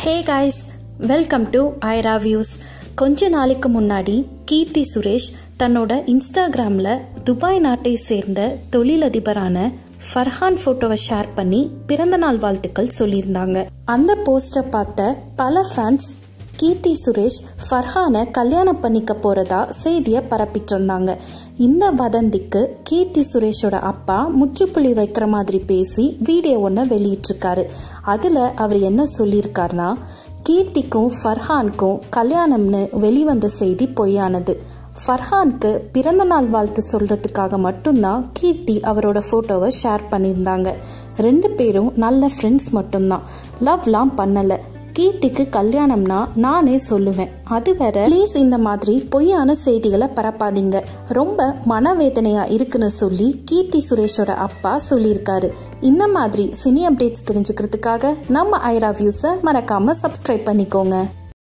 hey guys welcome to Aira views கொஞ்ச நாளைக்கு முன்னாடி கீர்த்தி சுரேஷ் தன்னோட இன்ஸ்டாகிராமில் துபாய் நாட்டை சேர்ந்த தொழிலதிபரான ஃபர்ஹான் ஃபோட்டோவை ஷேர் பண்ணி பிறந்தநாள் வாழ்த்துக்கள் சொல்லியிருந்தாங்க அந்த போஸ்டை பார்த்த பல ஃபேன்ஸ் கீர்த்தி சுரேஷ் ஃபர்ஹானை கல்யாணம் பண்ணிக்க போறதா செய்தியை பரப்பிட்டு இருந்தாங்க இந்த வதந்திக்கு கீர்த்தி சுரேஷோட அப்பா முற்றுப்புள்ளி வைக்கிற மாதிரி பேசி வீடியோ ஒன்று வெளியிட்டிருக்காரு அதில் அவர் என்ன சொல்லியிருக்காருனா கீர்த்திக்கும் ஃபர்ஹானுக்கும் கல்யாணம்னு வெளிவந்த செய்தி பொய்யானது ஃபர்ஹானுக்கு பிறந்தநாள் வாழ்த்து சொல்றதுக்காக மட்டும்தான் கீர்த்தி அவரோட ஃபோட்டோவை ஷேர் பண்ணியிருந்தாங்க ரெண்டு பேரும் நல்ல ஃப்ரெண்ட்ஸ் மட்டும்தான் லவ்லாம் பண்ணலை கீர்த்திக்கு கல்யாணம்னா நானே சொல்லுவேன் அது வேற ப்ளீஸ் இந்த மாதிரி பொய்யான செய்திகளை பரப்பாதீங்க ரொம்ப மனவேதனையா இருக்குன்னு சொல்லி கீர்த்தி சுரேஷோட அப்பா சொல்லியிருக்காரு இந்த மாதிரி சினி அப்டேட்ஸ் தெரிஞ்சுக்கிறதுக்காக நம்ம ஐரா வியூஸை மறக்காம சப்ஸ்கிரைப் பண்ணிக்கோங்க